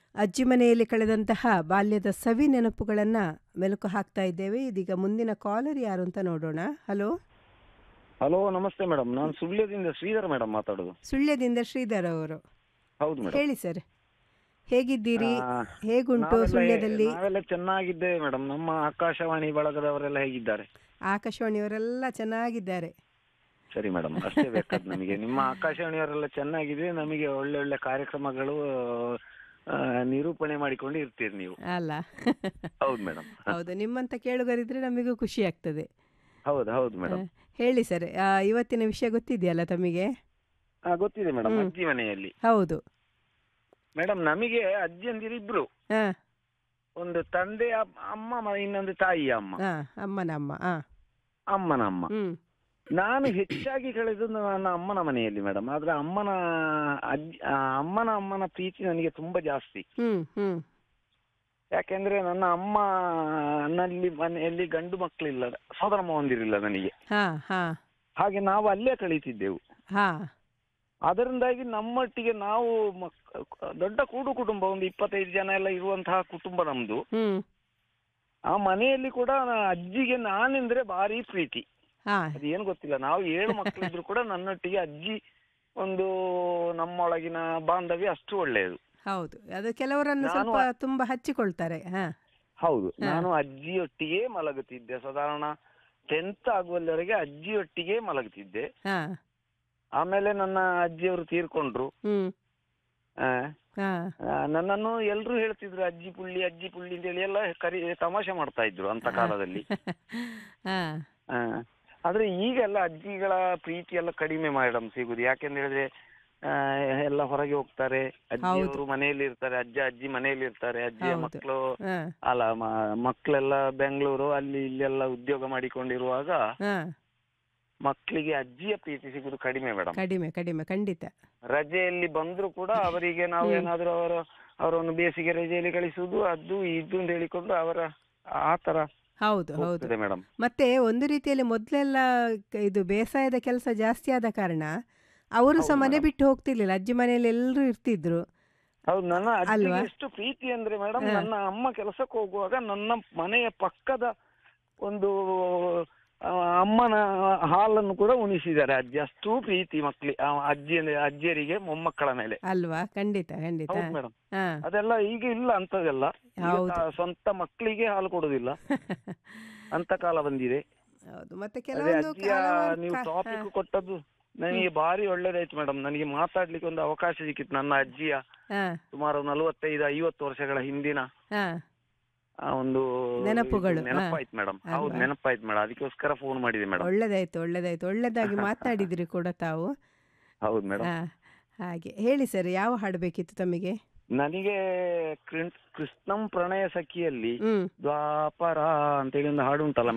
ಅಜ್ಜಿ ಮನೆಯಲ್ಲಿ ಕಳೆದಂತಹ ಬಾಲ್ಯದ ಸವಿ ನೆನಪುಗಳನ್ನು ಮೆಲುಕು ಹಾಕ್ತಾ ಇದ್ದೇವೆ ಇದೀಗ ಮುಂದಿನ ಕಾಲರ್ ಯಾರು ಅಂತ ನೋಡೋಣ ಹಲೋ ಹಲೋ ನಮಸ್ತೆ ಮೇಡಮ್ ನಾನು ಸುಳ್ಯದಿಂದ ಶ್ರೀಧರ್ ಮೇಡಮ್ ಮಾತಾಡೋದು ಸುಳ್ಯದಿಂದ ಶ್ರೀಧರ್ ಅವರು ಹೌದು ಮೇಡಮ್ ಹೇಳಿ ಸರ್ ಹೇಗಿದ್ದೀರಿ ಆ, ಹೇಗುಂಟು ನಾವೆಲ್ಲ- ಸುಳ್ಯದಲ್ಲಿ ನಾವೆಲ್ಲ ಚೆನ್ನಾಗಿದ್ದೇವೆ ಮೇಡಮ್ ನಮ್ಮ ಆಕಾಶವಾಣಿ ಬಳಗದವರೆಲ್ಲ ಹೇಗಿದ್ದಾರೆ ಆಕಾಶವಾಣಿಯವರೆಲ್ಲ ಚೆನ್ನಾಗಿದ್ದಾರೆ ಸರಿ ಮೇಡಮ್ ಅಷ್ಟೇ ಬೇಕಾದ್ ನಮಗೆ ನಿಮ್ಮ ಆಕಾಶವಾಣಿಯವರೆಲ್ಲ ಚೆನ್ನಾಗಿದೆ ನಮಗೆ ಒಳ್ಳೆ ಒಳ್ಳೆ ಕಾರ್ಯಕ್ರಮಗಳು ಆ, ನಿರೂಪಣೆ ಮಾಡಿಕೊಂಡು ಇರ್ತೀರಿ ನೀವು ಅಲ್ಲ ಹೌದು ಮೇಡಮ್ ಹೌದು ನಿಮ್ಮಂತ ಕೇಳುಗರಿದ್ರೆ ನಮಗೂ ಖುಷಿ ಆಗ್ತದೆ ಹೌದು ಹೌದು ಮೇಡಮ್ ಹೇಳಿ ಸರ್ ಇವತ್ತಿನ ವಿಷಯ ಗೊತ್ತಿದೆಯಲ್ಲ ತಮಗೆ ಗೊತ್ತಿದೆ ಮೇಡಮ್ ಹ್ಮ್. ಅಜ್ಜಿ ಮನೆಯಲ್ಲಿ ಹೌದು ಮೇಡಮ್ ನಮಗೆ ಅಜ್ಜಿಯಂದಿರು ಇಬ್ರು ಹಾ ಒಂದು ತಂದೆ ಅಪ್- ಅಮ್ಮ ಮ- ಇನ್ನೊಂದು ತಾಯಿಯ ಅಮ್ಮ ಹಾ ಅಮ್ಮನ ಅಮ್ಮ ಹಾ ಅಮ್ಮನ ಅಮ್ಮ ಹ್ಮ್ ನಾನು ಹೆಚ್ಚಾಗಿ ಕಳೆದು ನನ್ನ ಅಮ್ಮನ ಮನೆಯಲ್ಲಿ ಮೇಡಮ್ ಆದ್ರೆ ಅಮ್ಮನ ಅಜ್ಜಿ ಆ, ಅಮ್ಮನ ಅಮ್ಮನ ಪ್ರೀತಿ ನನಗೆ ತುಂಬಾ ಜಾಸ್ತಿ ಹ್ಮ್ ಹ್ಮ್ ಯಾಕೆಂದ್ರೆ ನನ್ನ ಅಮ್ಮ ನಲ್ಲಿ ಮನೆಯಲ್ಲಿ ಗಂಡು ಮಕ್ಕಳಿಲ್ಲ ಸೋದರ ಮಾವಂದಿರಿಲ್ಲ ನನಗೆ ಹಾ ಹಾ ಹಾಗೆ ನಾವು ಅಲ್ಲೇ ಕಳೀತಿದ್ದೆವು ಹಾ ಅದರಿಂದಾಗಿ ನಮ್ಮೊಟ್ಟಿಗೆ ನಾವು ಮಕ್- ದೊಡ್ಡ ಕೂಡು ಕುಟುಂಬ ಒಂದು ಇಪ್ಪತ್ತೈದು ಜನ ಎಲ್ಲ ಇರುವಂತಹ ಕುಟುಂಬ ನಮ್ದು ಹ್ಮ್ ಆ ಮನೆಯಲ್ಲಿ ಕೂಡ ಅಜ್ಜಿಗೆ ನಾನೆಂದ್ರೆ ಭಾರಿ ಪ್ರೀತಿ ಹಾ ಅದೇನು ಗೊತ್ತಿಲ್ಲ ನಾವು ಏಳು ಮಕ್ಕಳಿದ್ರು ಕೂಡ ನನ್ನೊಟ್ಟಿಗೆ ಅಜ್ಜಿ ಒಂದು ನಮ್ಮೊಳಗಿನ ಬಾಂಧವ್ಯ ಅಷ್ಟು ಒಳ್ಳೆಯದು ಹೌದು ಅದು ಕೆಲವರನ್ನು ನಾನು ಸ್ವಲ್ಪ ತುಂಬಾ ಹಚ್ಚಿಕೊಳ್ತಾರೆ ಹಾ ಹೌದು ಹಾ. ನಾನು ಅಜ್ಜಿಯೊಟ್ಟಿಗೆ ಮಲಗುತ್ತಿದ್ದೆ ಸಾಧಾರಣ ಟೆಂತ್ ಆಗುವಲ್ಲಿವರೆಗೆ ಅಜ್ಜಿಯೊಟ್ಟಿಗೆ ಮಲಗುತ್ತಿದ್ದೆ ಹಾ ಆಮೇಲೆ ನನ್ನ ಅಜ್ಜಿಯವರು ತೀರ್ಕೊಂಡ್ರು ಹ್ಮ್ ಆ, ಹಾ ಆ, ನನ್ನನ್ನು ಎಲ್ರು ಹೇಳ್ತಿದ್ರು ಅಜ್ಜಿ ಪುಳ್ಳಿ ಅಜ್ಜಿ ಪುಳ್ಳಿ ಅಂತೇಳಿ ಎಲ್ಲ ಕರಿ ತಮಾಷೆ ಮಾಡ್ತಾ ಇದ್ರು ಅಂತ ಕಾಲದಲ್ಲಿ ಹಾ ಆ, ಆದ್ರೆ ಈಗೆಲ್ಲ ಅಜ್ಜಿಗಳ ಪ್ರೀತಿ ಎಲ್ಲ ಕಡಿಮೆ ಮೇಡಮ್ ಸಿಗುದು ಯಾಕೆಂತ ಹೇಳಿದ್ರೆ ಆ, ಎಲ್ಲ ಹೊರಗೆ ಹೋಗ್ತಾರೆ ಅಜ್ಜಿಯವರು ಮನೆಯಲ್ಲಿ ಇರ್ತಾರೆ ಅಜ್ಜ ಅಜ್ಜಿ ಮನೆಯಲ್ಲಿ ಇರ್ತಾರೆ ಅಜ್ಜಿಯ ಹೌದು. ಮಕ್ಕಳು ಹಾ ಅಲ್ಲ ಮ- ಮಕ್ಕಳೆಲ್ಲ ಬೆಂಗಳೂರು ಅಲ್ಲಿ ಇಲ್ಲೆಲ್ಲ ಉದ್ಯೋಗ ಮಾಡಿಕೊಂಡಿರುವಾಗ ಹಾ ಮಕ್ಕಳಿಗೆ ಅಜ್ಜಿಯ ಪ್ರೀತಿ ಸಿಗುದು ಕಡಿಮೆ ಮೇಡಮ್ ಕಡಿಮೆ ಕಡಿಮೆ ಖಂಡಿತ ರಜೆಯಲ್ಲಿ ಬಂದ್ರು ಕೂಡ ಅವರಿಗೆ ನಾವು ಹ್ಮ್. ಏನಾದ್ರೂ ಅವರ ಅವರನ್ನು ಬೇಸಿಗೆ ರಜೆಯಲ್ಲಿ ಕಳಿಸುವುದು ಅದು ಇದು ಅಂತ ಹೇಳಿಕೊಂಡು ಅವರ ಆ ತರ ಹೌದು ಹೌದು ಹೋಗ್ತದೆ ಮೇಡಮ್ ಮತ್ತೆ ಒಂದು ರೀತಿಯಲ್ಲಿ ಮೊದಲೆಲ್ಲ ಕ- ಇದು ಬೇಸಾಯದ ಕೆಲಸ ಜಾಸ್ತಿ ಆದ ಕಾರಣ ಅವರು ಸಹ ಹೌದು ಮನೆ madam. ಬಿಟ್ಟು ಹೋಗ್ತಿರ್ಲಿಲ್ಲ ಅಜ್ಜಿ ಮನೆಯಲ್ಲಿ ಎಲ್ಲರೂ ಇರ್ತಿದ್ರು ಹೌದು ನನ್ನ ಅಜ್ಜಿಗೆ ಅಲ್ವಾ? ಎಷ್ಟು ಪ್ರೀತಿ ಅಂದ್ರೆ ಮೇಡಮ್ ಹಾ. ನನ್ನ ಅಮ್ಮ ಕೆಲಸಕ್ಕೆ ಹೋಗುವಾಗ ನನ್ನ ಮನೆಯ ಪಕ್ಕದ ಒಂದು ಆ, ಅಮ್ಮನ ಹಾಲನ್ನು ಕೂಡ ಉಣಿಸಿದ್ದಾರೆ ಅಜ್ಜಿ ಅಷ್ಟು ಪ್ರೀತಿ ಮಕ್ಳಿ ಆ, ಅಜ್ಜಿ ಅಜ್ಜಿಯರಿಗೆ ಮೊಮ್ಮಕ್ಕಳ ಮೇಲೆ ಅಲ್ವಾ ಖಂಡಿತ ಖಂಡಿತ ಹೌದು ಮೇಡಮ್ ಹಾ ಅದೆಲ್ಲ ಈಗ ಇಲ್ಲ ಅಂತದೆಲ್ಲ ಈಗ ಹೌದು. ತ- ಸ್ವಂತ ಮಕ್ಕಳಿಗೆ ಹಾಲು ಕೊಡುದಿಲ್ಲ ಅಂತ ಕಾಲ ಬಂದಿದೆ ಹೌದು ಮತ್ತೆ ಅದೇ ಕೆಲವೊಂದು ಅಜ್ಜಿಯ ಹಲವಾರು ನೀವು ಕಾ- ಟಾಪಿಕ್ ಹಾ, ಕೊಟ್ಟದ್ದು ನನಗೆ ಭಾರಿ ಒಳ್ಳೇದಾಯ್ತು ಮೇಡಮ್ ನನಗೆ ಮಾತಾಡ್ಲಿಕ್ಕೆ ಒಂದು ಅವಕಾಶ ಸಿಕ್ಕಿತ್ತು ನನ್ನ ಅಜ್ಜಿಯ ಹಾ ಸುಮಾರು ನಲವತ್ತೈದು ಐವತ್ತು ವರ್ಷಗಳ ಹಿಂದಿನ ಹಾ ಆ ಒಂದು ನೆನಪುಗಳು, ಇದು ನೆನಪಾಯ್ತು ಮೇಡಮ್ ಅಲ್ವಾ? ಹೌದು ನೆನಪಾಯ್ತು ಮೇಡಮ್ ಅದಕ್ಕೋಸ್ಕರ ಫೋನ್ ಮಾಡಿದೆ ಮೇಡಮ್ ಒಳ್ಳೇದಾಯ್ತು ಒಳ್ಳೇದಾಯ್ತು ಒಳ್ಳೇದಾಗಿ ಮಾತಾಡಿದ್ರಿ ಕೂಡ ತಾವು ಹೌದು ಮೇಡಮ್ ಹಾ ಹಾಗೆ ಹೇಳಿ ಸರ್ ಯಾವ ಹಾಡು ಬೇಕಿತ್ತು ತಮಗೆ ನನಗೆ ಕ್ರಿನ್- ಕೃಷ್ಣಂ ಪ್ರಣಯ ಸಖಿಯಲ್ಲಿ ಹ್ಮ್ ದ್ವಾಪರ ಅಂತೇಳಿ ಒಂದು ಹಾಡು ಉಂಟಲ್ಲ